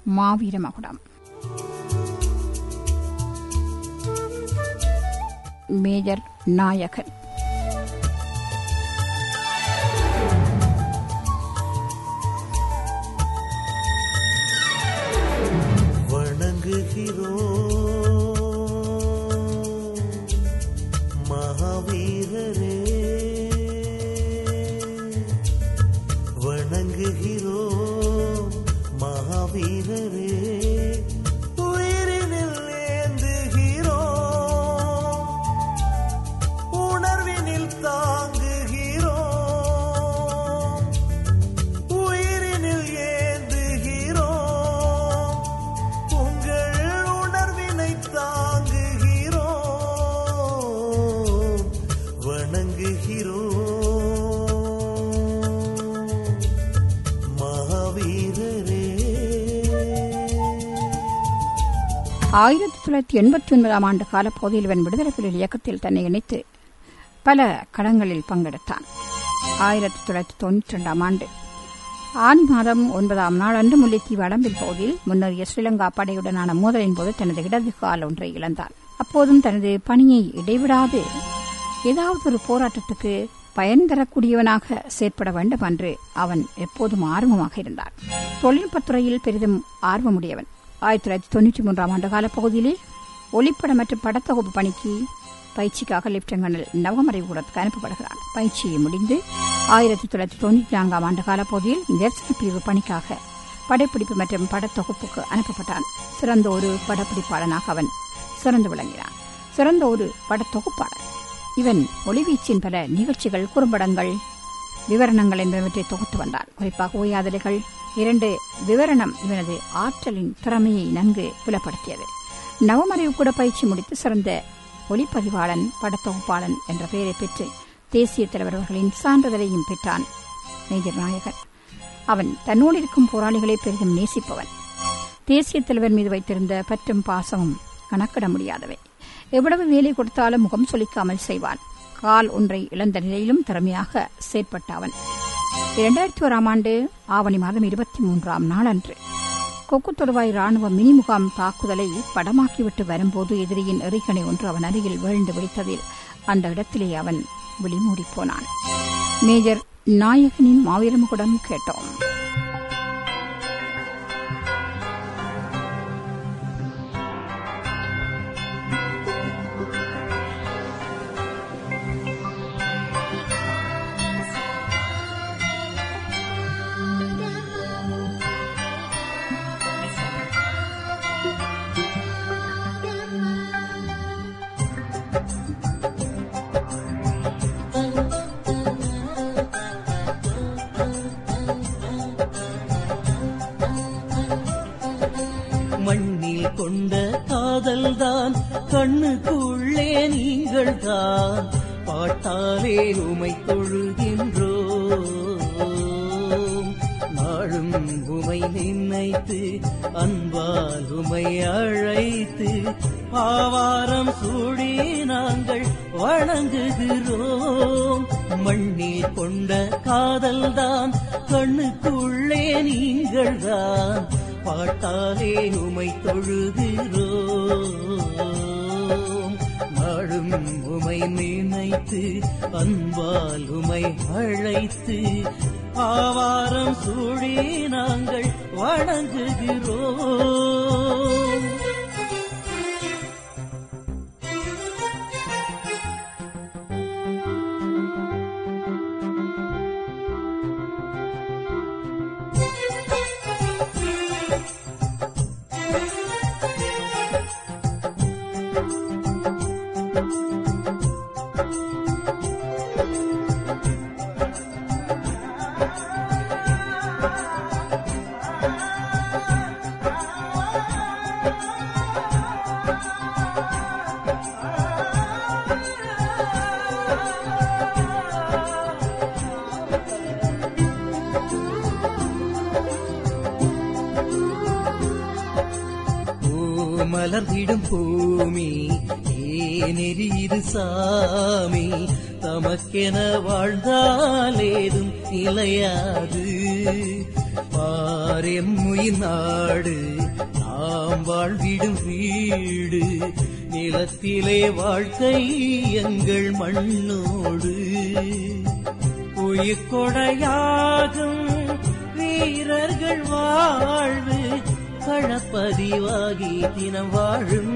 மாவீர மகுடம் மேஜர் நாயகன் வணங்குகிறோம் மகாவீரரே வணங்குகிறோம் மகாவீரரே உயிரினில் ஏந்துகிறோம் உணர்வினில் தாங்குகிறோம் உயிரினில் ஏந்துகிறோம் உங்கள் உணர்வினை தாங்குகிறோம் வணங்குகிறோம் மகாவீரரே ஆயிரத்தி தொள்ளாயிரத்தி எண்பத்தி ஒன்பதாம் ஆண்டு காலப்பகுதியில் இவன் விடுதலை புலிகள் இயக்கத்தில் தன்னை இணைத்து பல களங்களில் பங்கெடுத்தான் ஆயிரத்தி தொள்ளாயிரத்தி தொண்ணூற்றி ரெண்டாம் ஆண்டு ஆனி மாதம் ஒன்பதாம் நாள் அன்று முல்லைத்தீவு அடம்பில் பகுதியில் முன்னேறிய ஸ்ரீலங்கா படையுடனான மோதலின் போது தனது இடது கால் ஒன்றை இழந்தார் அப்போதும் தனது பணியை இடைவிடாது ஏதாவது ஒரு போராட்டத்துக்கு பயன் தரக்கூடியவனாக செயற்பட வேண்டும் என்று அவன் எப்போதும் ஆர்வமாக இருந்தார் தொழில்நுட்பத்துறையில் பெரிதும் ஆர்வமுடையவன் ஆயிரத்தி தொள்ளாயிரத்தி தொண்ணூற்றி மூன்றாம் ஆண்டு கால பகுதியிலே ஒளிப்பட மற்றும் படத்தொகுப்பு பணிக்கு பயிற்சிக்காக லெப்டினன்ட் கர்னல் நவமறைவுடத்துக்கு அனுப்பப்படுகிறார் பயிற்சியை முடிந்து ஆயிரத்தி தொள்ளாயிரத்தி தொண்ணூற்றி நான்காம் ஆண்டு கால பகுதியில் தரிசன பிரிவு பணிக்காக படப்பிடிப்பு மற்றும் படத்தொகுப்புக்கு அனுப்பப்பட்டான் சிறந்த ஒரு படப்பிடிப்பாளனாக அவன் சிறந்து விளங்கினான் சிறந்த ஒரு படத்தொகுப்பாளர் இவன் ஒளிவீச்சின் பல நிகழ்ச்சிகள் குறும்படங்கள் விவரணங்கள் என்பவற்றை தொகுத்து வந்தார் குறிப்பாக ஓயாதலைகள் இரண்டு விவரணம் இவனது ஆற்றலின் திறமையை நன்கு புலப்படுத்தியது நவமறைவு கூட பயிற்சி முடித்து சிறந்த ஒளிப்பதிவாளன் படத்தொகுப்பாளன் என்ற பெயரை பெற்று தேசிய தலைவர்களின் சான்றிதழையும் பெற்றான் மேஜர் நாயகர் அவன் தன்னோடு இருக்கும் போராளிகளை பெரிதும் நேசிப்பவன் தேசிய தலைவர் மீது வைத்திருந்த பற்றும் பாசமும் கணக்கிட முடியாதவை எவ்வளவு வேலை கொடுத்தாலும் முகம் சொலிக்காமல் செய்வான் கால் ஒன்றை இழந்த நிலையிலும் திறமையாக செயற்பட்ட அவன் இரண்டாயிரத்தி ஓராம் ஆண்டு ஆவணி மாதம் இருபத்தி மூன்றாம் நாளன்று கொக்கு தொடுவாய் ராணுவ மினி முகாம் தாக்குதலை படமாக்கிவிட்டு வரும்போது எதிரியின் எறிகணை ஒன்று அவன் அருகில் வீழ்ந்து வெடித்ததில் அந்த இடத்திலே அவன் விழிமூடிப் போனான் மேஜர் நாயகனின் மாவீரமுகுடம் கேட்டோம் மண்ணில் கொண்ட காதல்தான் கண்ணுக்குள்ளே நீங்கள் தான் பாட்டாலே உமை தொழுகின்றோம் நாளும் உமை நினைத்து அன்பால் உமை அழைத்து ஆவாரம் சூடி நாங்கள் வணங்குகிறோம் மண்ணில் கொண்ட காதல்தான் கண்ணுக்குள்ளே நீங்கள் தான் பாட்டாலே உமை தொழுகிறோம் நாளும் உமை நினைத்து அன்பால் உமை அழைத்து ஆவாரம் சூடி நாங்கள் வணங்குகிறோம் மலர்ந்திடும் பூமி ஏனெறியுது சாமி தமக்கென வாழ்ந்தாலேதும் நிலையாது யாரெம் உயிர் நாடு நாம் வாழ்ந்திடும் வீடு நிலத்திலே வாழ்க்கை எங்கள் மண்ணோடு உயிர் கொடையாகும் வீரர்கள் வாழ்வு களப்பதிவாகி தினம் வாழும்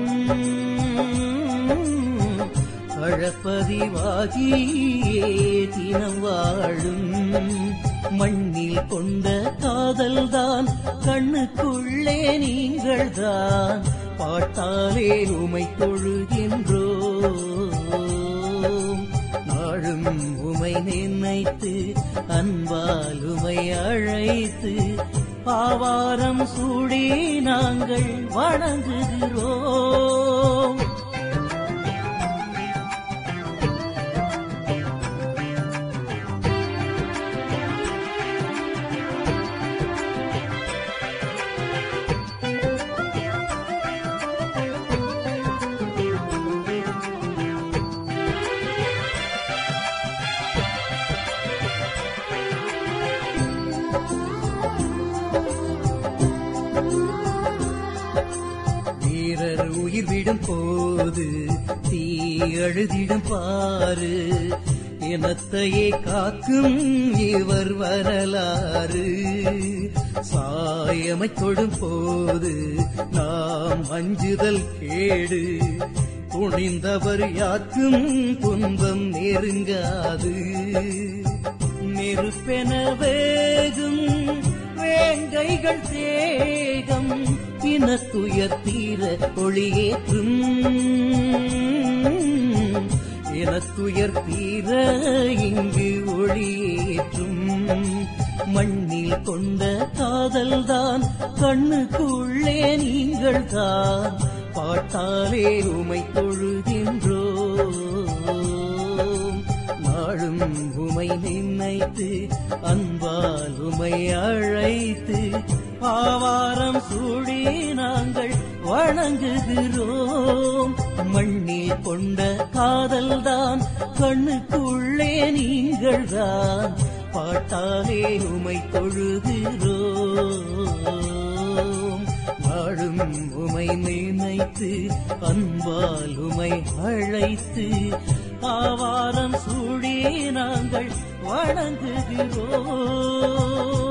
களப்பதிவாகியே தினம் வாழும் மண்ணில் கொண்ட காதல்தான் கண்ணுக்குள்ளே நீங்கள்தான் பாட்டாலே உமை தொழுகின்றோம் நாளும் உமை நினைத்து அன்பால் உமை அழைத்து ஆவாரம் சூடி நாங்கள் வணங்குகிறோம் வீரர் உயிர் விடும் போது தீ அழுதிடும் பாரு இனத்தையே காக்கும் இவர் வரலாறு சாயமை தொடும் போது நாம் அஞ்சுதல் கேடு துணிந்தவர் யாக்கும் துன்பம் நெருங்காது நெருப்பென வேகும் வேங்கைகள் தேகம் இனத்துயர் தீர ஒளியேற்றும் இனத்துயர் தீர இங்கு ஒளியேற்றும் மண்ணில் கொண்ட காதல்தான் கண்ணுக்குள்ளே நீங்கள் தான் பாட்டாலே உமை தொழுகின்றோம் நாளும் உமை நினைத்து அன்பால் உமை அழைத்து ஆவாரம் சூடி நாங்கள் வணங்குகிறோம் மண்ணில் கொண்ட காதல்தான் கண்ணுக்குள்ளே நீங்கள் தான் பாட்டாலே உமை தொழுகிறோம் நாளும் உமை நினைத்து அன்பால் உமை அழைத்து ஆவாரம் சூடி நாங்கள் வணங்குகிறோம்